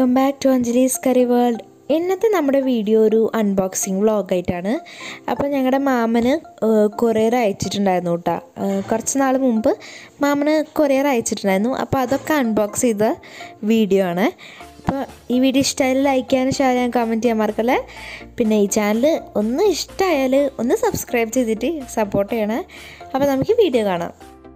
welcome back to Anjali's curry world ഇന്നത്തെ നമ്മുടെ video ഒരു അൺബോക്സിങ് വ്ളോഗായിട്ടാണ് അപ്പോൾ ഞങ്ങളുടെ മാമന് കൊറിയർ അയച്ചിട്ടുണ്ടായിരുന്നു കേട്ടോ കുറച്ച് നാൾ മുമ്പ് മാമന് കൊറിയർ അയച്ചിട്ടുണ്ടായിരുന്നു അപ്പോൾ അതൊക്കെ അൺബോക്സ് ചെയ്ത വീഡിയോ ആണ് അപ്പോൾ ഈ വീഡിയോ ഇഷ്ടമായാൽ ലൈക്ക് ചെയ്യാനും ഷെയർ ചെയ്യാൻ കമൻറ്റ് ചെയ്യാൻ മറക്കല്ലേ പിന്നെ ഈ ചാനൽ ഒന്ന് ഇഷ്ടമായാൽ ഒന്ന് സബ്സ്ക്രൈബ് ചെയ്തിട്ട് സപ്പോർട്ട് ചെയ്യണേ അപ്പോൾ നമുക്ക് വീഡിയോ കാണാം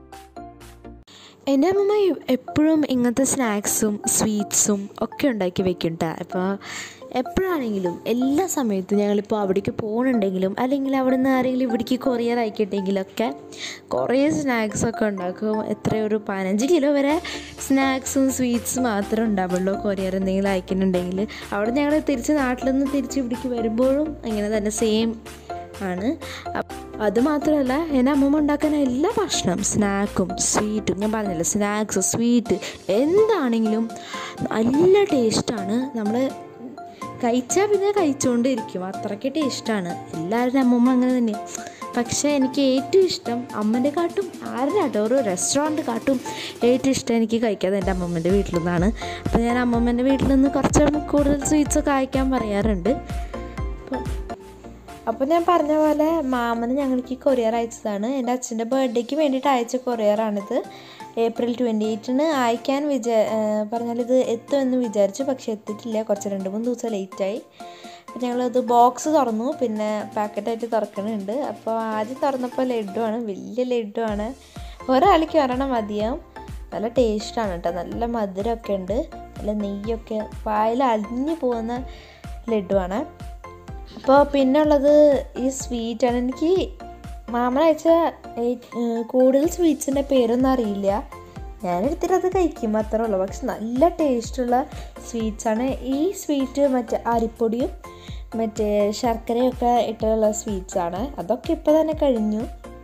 എൻ്റെ അമ്മമ്മ എപ്പോഴും ഇങ്ങനത്തെ സ്നാക്സും സ്വീറ്റ്സും ഒക്കെ ഉണ്ടാക്കി വെക്കും കേട്ടോ അപ്പോൾ എപ്പോഴാണെങ്കിലും എല്ലാ സമയത്തും ഞങ്ങളിപ്പോൾ അവിടേക്ക് പോകുന്നുണ്ടെങ്കിലും അല്ലെങ്കിൽ അവിടെ നിന്ന് ആരെങ്കിലും ഇവിടേക്ക് കൊറിയർ അയക്കട്ടെങ്കിലൊക്കെ കുറേ സ്നാക്സൊക്കെ ഉണ്ടാക്കും എത്ര ഒരു പതിനഞ്ച് കിലോ വരെ സ്നാക്സും സ്വീറ്റ്സും മാത്രമേ ഉണ്ടാവുള്ളൂ കൊറിയർ എന്തെങ്കിലും അയക്കുന്നുണ്ടെങ്കിൽ അവിടെ ഞങ്ങൾ തിരിച്ച് നാട്ടിൽ നിന്ന് തിരിച്ച് ഇവിടേക്ക് വരുമ്പോഴും ഇങ്ങനെ തന്നെ സെയിം ആണ് അത് മാത്രമല്ല എൻ്റെ അമ്മമ്മ ഉണ്ടാക്കുന്ന എല്ലാ ഭക്ഷണം സ്നാക്കും സ്വീറ്റും ഞാൻ പറഞ്ഞില്ല സ്നാക്സ് സ്വീറ്റ് എന്താണെങ്കിലും നല്ല ടേസ്റ്റാണ് നമ്മൾ കഴിച്ചാൽ പിന്നെ കഴിച്ചുകൊണ്ടിരിക്കും അത്രയ്ക്ക് ടേസ്റ്റാണ് എല്ലാവരുടെ അമ്മമ്മ അങ്ങനെ തന്നെയാണ് പക്ഷേ എനിക്ക് ഏറ്റവും ഇഷ്ടം അമ്മൻ്റെ കാട്ടും ആരുടെ കാട്ടും ഓരോ റെസ്റ്റോറൻറ്റ് കാട്ടും ഏറ്റവും ഇഷ്ടം എനിക്ക് കഴിക്കാതെ എൻ്റെ അമ്മമ്മൻ്റെ വീട്ടിൽ നിന്നാണ് അപ്പോൾ ഞാൻ അമ്മമ്മൻ്റെ വീട്ടിൽ നിന്ന് കുറച്ച് കൂടുതൽ സ്വീറ്റ്സൊക്കെ അയക്കാൻ പറയാറുണ്ട് അപ്പോൾ അപ്പോൾ ഞാൻ പറഞ്ഞ പോലെ മാമന് ഞങ്ങൾക്ക് കൊറിയർ അയച്ചതാണ് എൻ്റെ അച്ഛൻ്റെ ബർത്ത്ഡേക്ക് വേണ്ടിയിട്ട് അയച്ച കൊറിയറാണിത് ഏപ്രിൽ ട്വൻറ്റി എയ്റ്റിന് അയക്കാൻ വിചാ പറഞ്ഞാൽ ഇത് എത്തുമെന്ന് വിചാരിച്ചു പക്ഷെ എത്തിയിട്ടില്ല കുറച്ച് രണ്ട് മൂന്ന് ദിവസം ലേറ്റായി അപ്പോൾ ഞങ്ങളത് ബോക്സ് തുറന്നു പിന്നെ പാക്കറ്റായിട്ട് തുറക്കണുണ്ട് അപ്പോൾ ആദ്യം തുറന്നപ്പോൾ ലഡുവാണ് വലിയ ലഡുവാണ് ഒരാൾക്ക് ഒരെണ്ണം മതിയാവും നല്ല ടേസ്റ്റാണ് കേട്ടോ നല്ല മധുരമൊക്കെ ഉണ്ട് നല്ല നെയ്യൊക്കെ പായൽ അലിഞ്ഞു പോകുന്ന ലഡുവാണ് അപ്പോൾ പിന്നെ ഉള്ളത് ഈ സ്വീറ്റാണ് എനിക്ക് മാമൻ അയച്ച കൂടുതൽ സ്വീറ്റ്സിൻ്റെ പേരൊന്നും അറിയില്ല ഞാൻ എടുത്തിട്ട് അത് കഴിക്കും അത്രേ ഉള്ളൂ പക്ഷെ നല്ല ടേസ്റ്റുള്ള സ്വീറ്റ്സാണ് ഈ സ്വീറ്റ് മറ്റേ അരിപ്പൊടിയും മറ്റേ ശർക്കരയൊക്കെ ഇട്ടുള്ള സ്വീറ്റ്സാണ് അതൊക്കെ ഇപ്പോൾ തന്നെ കഴിഞ്ഞു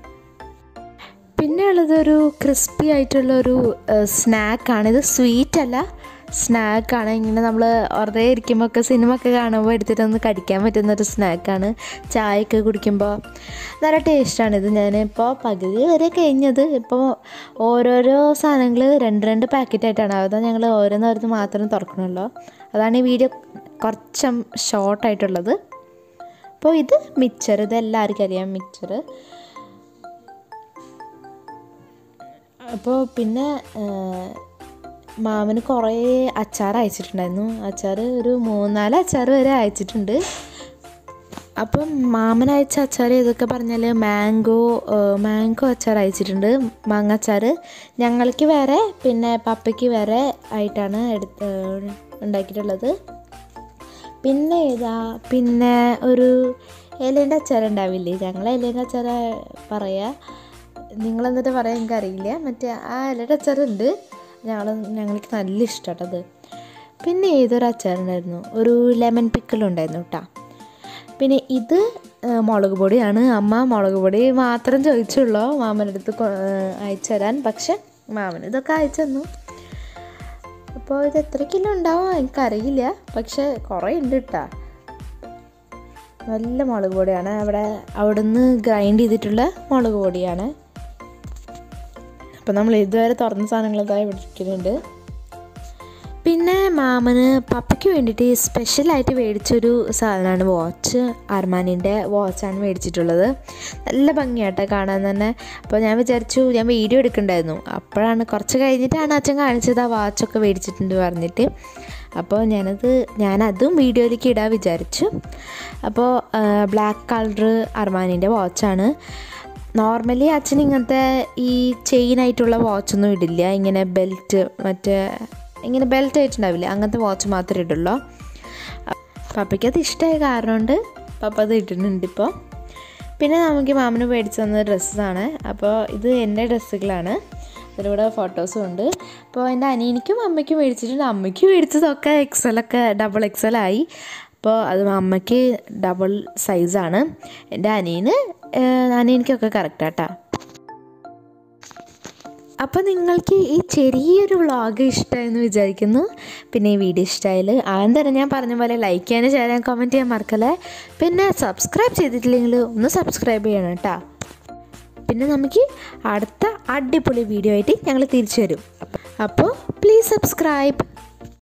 പിന്നെ ഉള്ളത് ഒരു ക്രിസ്പി ആയിട്ടുള്ള ഒരു സ്നാക്കാണ് ഇത് സ്വീറ്റ് അല്ല സ്നാക്കാണ് ഇങ്ങനെ നമ്മൾ വെറുതെ ഇരിക്കുമ്പോൾ ഒക്കെ സിനിമ ഒക്കെ കാണുമ്പോൾ എടുത്തിട്ടൊന്ന് കടിക്കാൻ പറ്റുന്ന ഒരു സ്നാക്കാണ് ചായയൊക്കെ കുടിക്കുമ്പോൾ നല്ല ടേസ്റ്റാണ് ഇത് ഞാനിപ്പോൾ പകുതി വരെ കഴിഞ്ഞത് ഇപ്പോൾ ഓരോരോ സാധനങ്ങൾ രണ്ട് രണ്ട് പാക്കറ്റായിട്ടാണ് അത് ഞങ്ങൾ ഓരോന്നോരോന്ന് മാത്രം തുറക്കണമല്ലോ അതാണ് ഈ വീഡിയോ കുറച്ചും ഷോർട്ടായിട്ടുള്ളത് അപ്പോൾ ഇത് മിക്സർ ഇത് എല്ലാവർക്കും അറിയാം മിക്സർ അപ്പോൾ പിന്നെ മാമന് കുറേ അച്ചാർ അയച്ചിട്ടുണ്ടായിരുന്നു അച്ചാർ ഒരു മൂന്നാല് അച്ചാർ വരെ അയച്ചിട്ടുണ്ട് അപ്പം മാമൻ അയച്ച അച്ചാർ ഇതൊക്കെ പറഞ്ഞാൽ മാംഗോ മാംഗോ അച്ചാർ അയച്ചിട്ടുണ്ട് മാങ്ങ അച്ചാർ ഞങ്ങൾക്ക് വേറെ പിന്നെ പപ്പയ്ക്ക് വേറെ ആയിട്ടാണ് എടുത്ത് ഉണ്ടാക്കിയിട്ടുള്ളത് പിന്നെ ഏതാ പിന്നെ ഒരു ഇലേൻ്റെ അച്ചാർ ഉണ്ടാവില്ലേ ഞങ്ങൾ ഇലേൻ്റെ അച്ചാർ പറയാ നിങ്ങളെന്നിട്ട് പറയാൻ എനിക്കറിയില്ല മറ്റേ ആ ഇലയുടെ അച്ചാറുണ്ട് ഞങ്ങൾ ഞങ്ങൾക്ക് നല്ല ഇഷ്ടമാട്ടത് പിന്നെ ഏതൊരു അച്ചാറുണ്ടായിരുന്നു ഒരു ലെമൺ പിക്കിളുണ്ടായിരുന്നു കേട്ടോ പിന്നെ ഇത് മുളക് പൊടിയാണ് അമ്മ മുളക് പൊടി മാത്രം ചോദിച്ചുള്ളൂ മാമൻ്റെ അടുത്ത് അയച്ചു തരാൻ പക്ഷെ മാമൻ ഇതൊക്കെ അയച്ചു തന്നു അപ്പോൾ ഇത് എത്ര കിലോ ഉണ്ടാവും എനിക്കറിയില്ല പക്ഷെ കുറേ ഉണ്ട് കേട്ടോ നല്ല മുളക് പൊടിയാണ് അവിടെ അവിടുന്ന് ഗ്രൈൻഡ് ചെയ്തിട്ടുള്ള മുളക് പൊടിയാണ് അപ്പോൾ നമ്മൾ ഇതുവരെ തുറന്ന സാധനങ്ങളൊക്കെ പിടിക്കുന്നുണ്ട് പിന്നെ മാമന് പപ്പയ്ക്ക് വേണ്ടിയിട്ട് സ്പെഷ്യലായിട്ട് മേടിച്ചൊരു സാധനമാണ് വാച്ച് അർമാനിൻ്റെ വാച്ചാണ് മേടിച്ചിട്ടുള്ളത് നല്ല ഭംഗിയാട്ടോ കാണാൻ തന്നെ അപ്പോൾ ഞാൻ വിചാരിച്ചു ഞാൻ വീഡിയോ എടുക്കണ്ടായിരുന്നു അപ്പോഴാണ് കുറച്ച് കഴിഞ്ഞിട്ടാണ് അച്ഛൻ കാണിച്ചത് ആ വാച്ചൊക്കെ മേടിച്ചിട്ടുണ്ട് പറഞ്ഞിട്ട് അപ്പോൾ ഞാനത് ഞാനതും വീഡിയോയിലേക്ക് ഇടാൻ വിചാരിച്ചു അപ്പോൾ ബ്ലാക്ക് കളർ അർമാനിൻ്റെ വാച്ചാണ് നോർമലി അച്ഛൻ ഇങ്ങനത്തെ ഈ ചെയിനായിട്ടുള്ള വാച്ചൊന്നും ഇടില്ല ഇങ്ങനെ ബെൽറ്റ് മറ്റേ ഇങ്ങനെ ബെൽറ്റ് ആയിട്ടുണ്ടാവില്ല അങ്ങനത്തെ വാച്ച് മാത്രമേ ഇടുള്ളൂ പപ്പയ്ക്ക് അത് ഇഷ്ടമായ കാരണം കൊണ്ട് പപ്പ അത് ഇടുന്നുണ്ട് ഇപ്പോൾ പിന്നെ നമുക്ക് മാമന് മേടിച്ചു തന്ന ഡ്രസ്സാണ് അപ്പോൾ ഇത് എൻ്റെ ഡ്രസ്സുകളാണ് അതിലൂടെ ഫോട്ടോസും ഉണ്ട് അപ്പോൾ എൻ്റെ അനിയനിക്കും അമ്മയ്ക്കും മേടിച്ചിട്ടുണ്ട് അമ്മയ്ക്ക് മേടിച്ചതൊക്കെ എക്സലൊക്കെ ഡബിൾ എക്സലായി അപ്പോൾ അത് അമ്മയ്ക്ക് ഡബിൾ സൈസാണ് എൻ്റെ അനിയന് അനിയനിക്കൊക്കെ കറക്റ്റാട്ടാ അപ്പോൾ നിങ്ങൾക്ക് ഈ ചെറിയൊരു വ്ളോഗ് ഇഷ്ടമായെന്ന് വിചാരിക്കുന്നു പിന്നെ ഈ വീഡിയോ ഇഷ്ടമായാൽ ആദ്യം തന്നെ ഞാൻ പറഞ്ഞ പോലെ ലൈക്ക് ചെയ്യാനും ഷെയർ ചെയ്യാൻ കമൻറ്റ് ചെയ്യാൻ മറക്കല്ലേ പിന്നെ സബ്സ്ക്രൈബ് ചെയ്തിട്ടില്ലെങ്കിൽ ഒന്ന് സബ്സ്ക്രൈബ് ചെയ്യണം കേട്ടോ പിന്നെ നമുക്ക് അടുത്ത അടിപൊളി വീഡിയോ ആയിട്ട് ഞങ്ങൾ തിരിച്ചു വരും അപ്പോൾ പ്ലീസ് സബ്സ്ക്രൈബ്